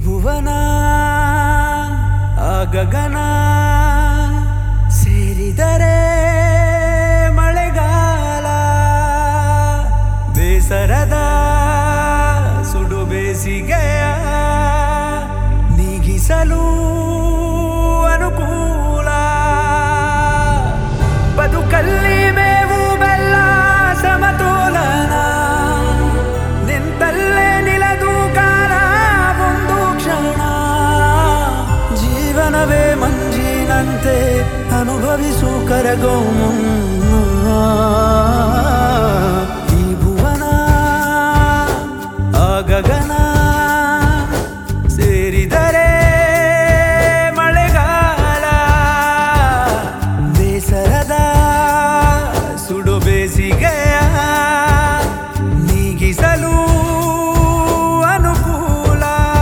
ಭುವನ ಆ ಗಗನ ಸೇರಿದರೆ ಮಳೆಗಾಲ ಬೇಸರದ ಸುಡು ಬೇಸಿಗೆಯ ನೀಗಿಸಲು ಅನುಕೂಲ ಬದುಕಲ್ಲಿ ಮೇವು ಬೆಲ್ಲ ಸಮತೋಲನ ನಿಂತಲ್ಲೇ ನಿಲದು ಕಾಲ ಒಂದು ಕ್ಷಣ ಜೀವನವೇ ಮಂಜಿನಂತೆ ಅನುಭವಿಸು ಕರಗೋ ಮುನ್ನ ಈ ಭುವನ ಆ ಗಗನ ಸೇರಿದರೆ ಮಳೆಗಾಲ ಬೇಸರದ ಸುಡು ಬೇಸಿಗೆಯ ನೀಗಿಸಲು ಅನುಕೂಲ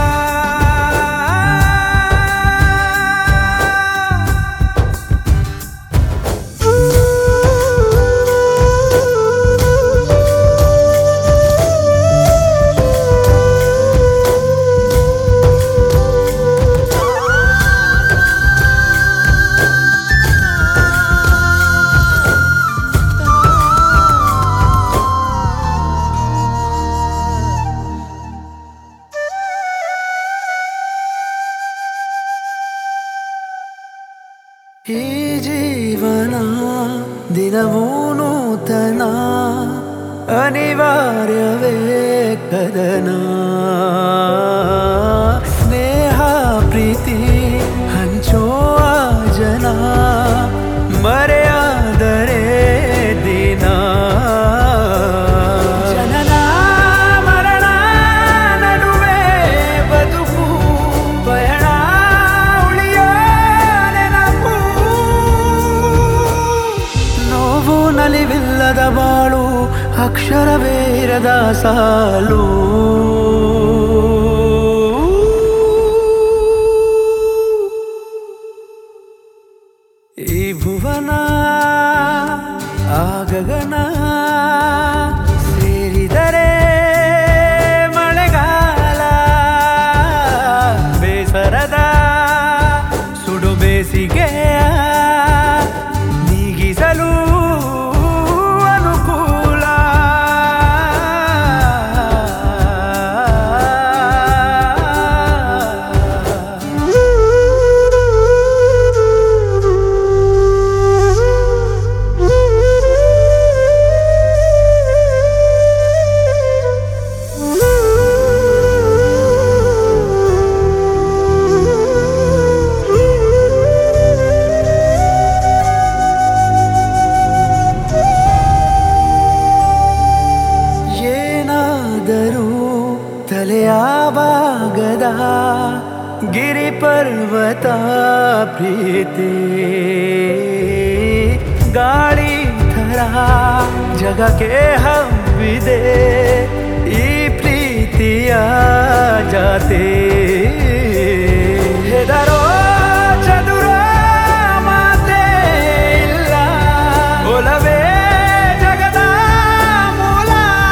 ಈ ಜೀವನ ದಿನವೂ ನೂತನ ಅನಿವಾರ್ಯವೇ ಕದನ ಸ್ನೇಹ ಪ್ರೀತಿ ಹಂಚೋ ಆ ಜನ ಮರೆಯಾದರೆ ದಿನ ಜನನ ಮರಣ ನಡುವೆ ಬದುಕು ಪಯಣ ಉಳಿಯೋ ನೆನಪು ನೋವು ನಲಿವಿಲ್ಲದ ಬಾಳು ಅಕ್ಷರವೇರದ ಸಾಲು ಈ ಭುವನ ಆ ಗಗನ ಸೇರಿದರೆ ಮಳೆಗಾಲ ಬೇಸರದ ಸುಡು ಬೇಸಿಗೆಯ ನೀಗಿಸಲು ಅನುಕೂಲ ಏನಾದರೂ ತಲೆಯಾವಾಗದ ಗಿರಿ ಪರ್ವತ ಪ್ರೀತಿ ಗಾಳಿ ಥರ ಜಗಕ್ಕೆ ಹಬ್ಬಿದೆ ಈ ಪ್ರೀತಿಯ ಜಾತಿ ಹೆದರೋ ಚದುರ ಮಾತೇ ಇಲ್ಲ ಒಲವೇ ಜಗದ ಮೂಲ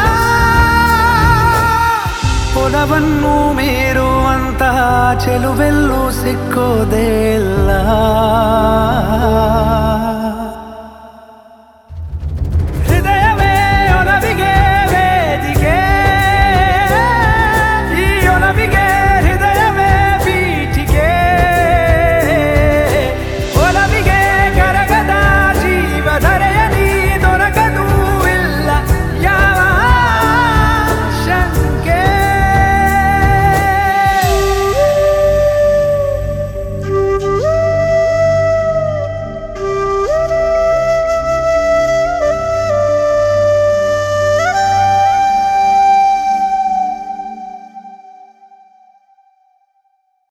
ಒಲವನ್ನು ಮೀರುವಂತಹ ಚೆಲುವೆಲ್ಲೂ ಸಿಕ್ಕೋದೇ ಇಲ್ಲ